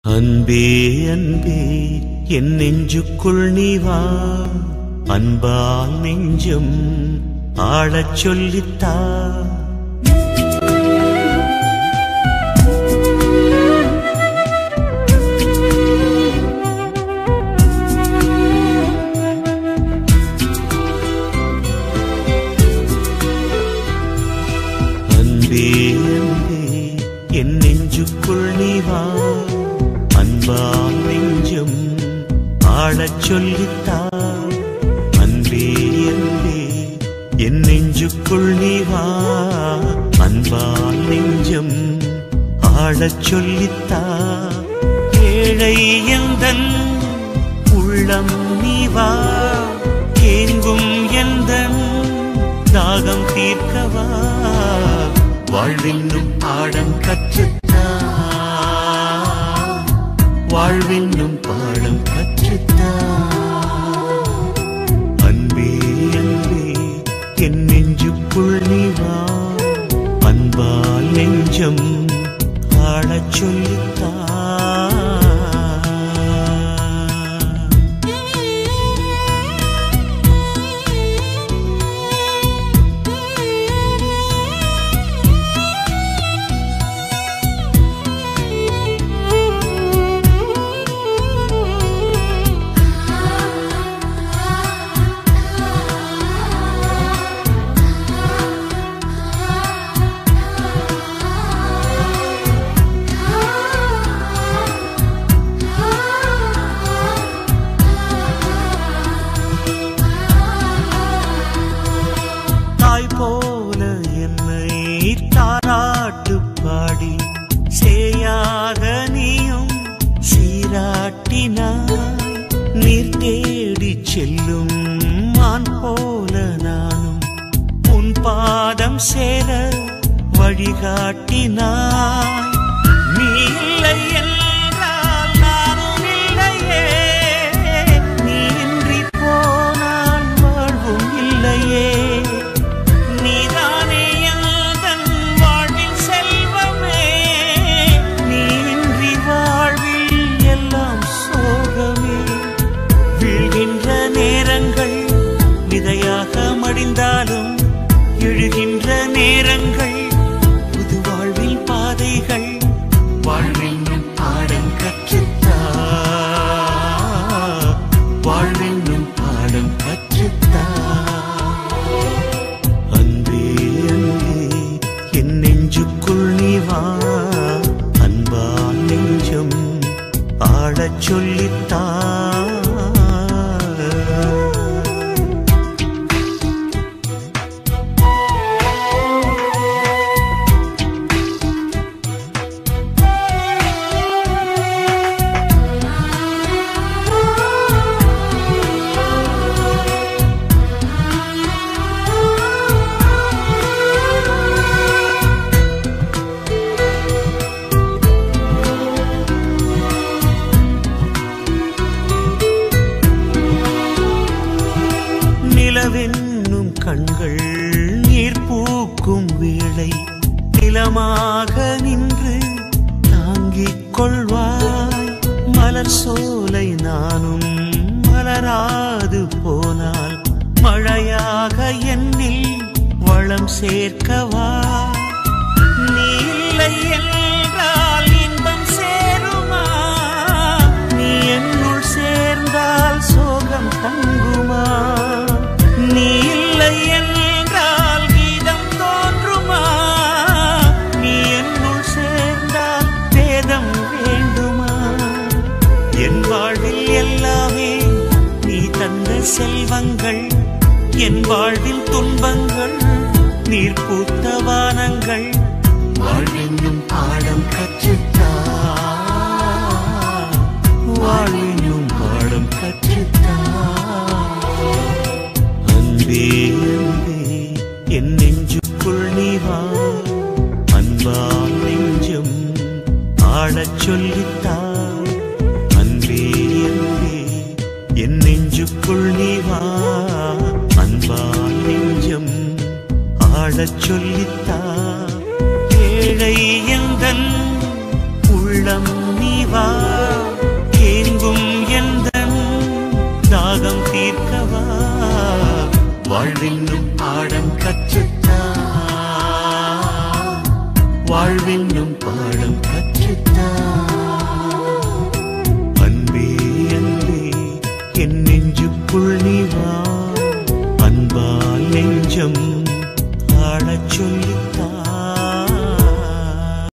அன்பே அன்பே என் நெஞ்சுக்குள் நீ வா அன்பால் நெஞ்சம் ஆளச் சொல்லித்தா அன்பே அன்பே என் நெஞ்சுக்குள் நீ வா அன்பால் நெஞ்சம் ஆளச் சொல்லித்தா அன்பே அன்பே என் நெஞ்சுக்குள் நீ வா அன்பால் நெஞ்சம் ஆளச் சொல்லித்தா ஏழை எந்தன் உள்ளம் நீ வா ஏங்கும் எந்தன் தாகம் தீர்க்கவா வாழ்வென்னும் பாடம் கற்றுத்தா வாழ்வென்னும் பாடம் கற்றுத்தா அன்பே அன்பே என் நெஞ்சுக்குள் நீ வா அன்பால் நெஞ்சம் ஆளச் சொல்லித்தா தாய் போல என்னை தாராட்டு பாடி சேயாக நீயும் சீராட்டினாய் நீர் தேடி செல்லும் மான் போல நானும் உன் பாதம் சேர வழிகாட்டினாய் நீ இல்லை என்றால் நானும் இல்லையே நீ இன்றி போனால் வாழ்வும் இல்லையே நீதானே எந்தன் வாழ்வின் செல்வமே நீன்றி வாழ்வில் எல்லாம் சோகமே வீழ்கின்ற நேரங்கள் விதையாக மடிந்தாலும் எழுகின்ற நேரங்கள் புது வாழ்வில் பாதைகள் வாழ்வென்னும் பாடம் கற்றுத்தா வாழ்வென்னும் பாடம் கற்றுத்தா அன்பே அன்பே என் நெஞ்சுக்குள் நீ வா அன்பால் நெஞ்சம் ஆளச் சொல்லித்தா நிலவென்னும் கண்கள் நீர் பூக்கும் வேளை நிலமாக நின்று தாங்கிக் கொள்வாய் மலர் சோலை நானும் மலராது போனால் மழையாக என்னில் வளம் சேர்க்கவா நீ இல்லை என்றால் இன்பம் சேருமா நீ என்னுள் சேர்ந்தால் சோகம் தங்குமா நீ இல்லை என்றால் கீதம் தோன்றுமா நீ என்னுள் சேர்ந்தால் வேதம் வேண்டுமா என் வாழ்வில் எல்லாமே நீ தந்த செல்வங்கள் என் வாழ்வில் துன்பங்கள் நீர் பூத்த வானங்கள் வாழ்வென்னும் பாடம் கற்றுத்தா வாழ்வென்னும் பாடம் கற்றுத்தா அன்பே அன்பே என் நெஞ்சுக்குள் நீ வா அன்பால் நெஞ்சம் ஆளச் சொல்லித்தா அன்பே அன்பே என் நெஞ்சுக்குள் நீ வா அன்பால் நெஞ்சம் ஆளச் சொல்லித்தா ஏழை எந்தன் உள்ளம் நீ வா ஏங்கும் எந்தன் தாகம் தீர்க்கவா வாழ்வென்னும் பாடம் கற்றுத்தா வாழ்வென்னும் பாடம் கற்றுத்தா அன்பே அன்பே என் நெஞ்சுக்குள் நீ வா அன்பால் நெஞ்சம் ஆடச் சொல்லித்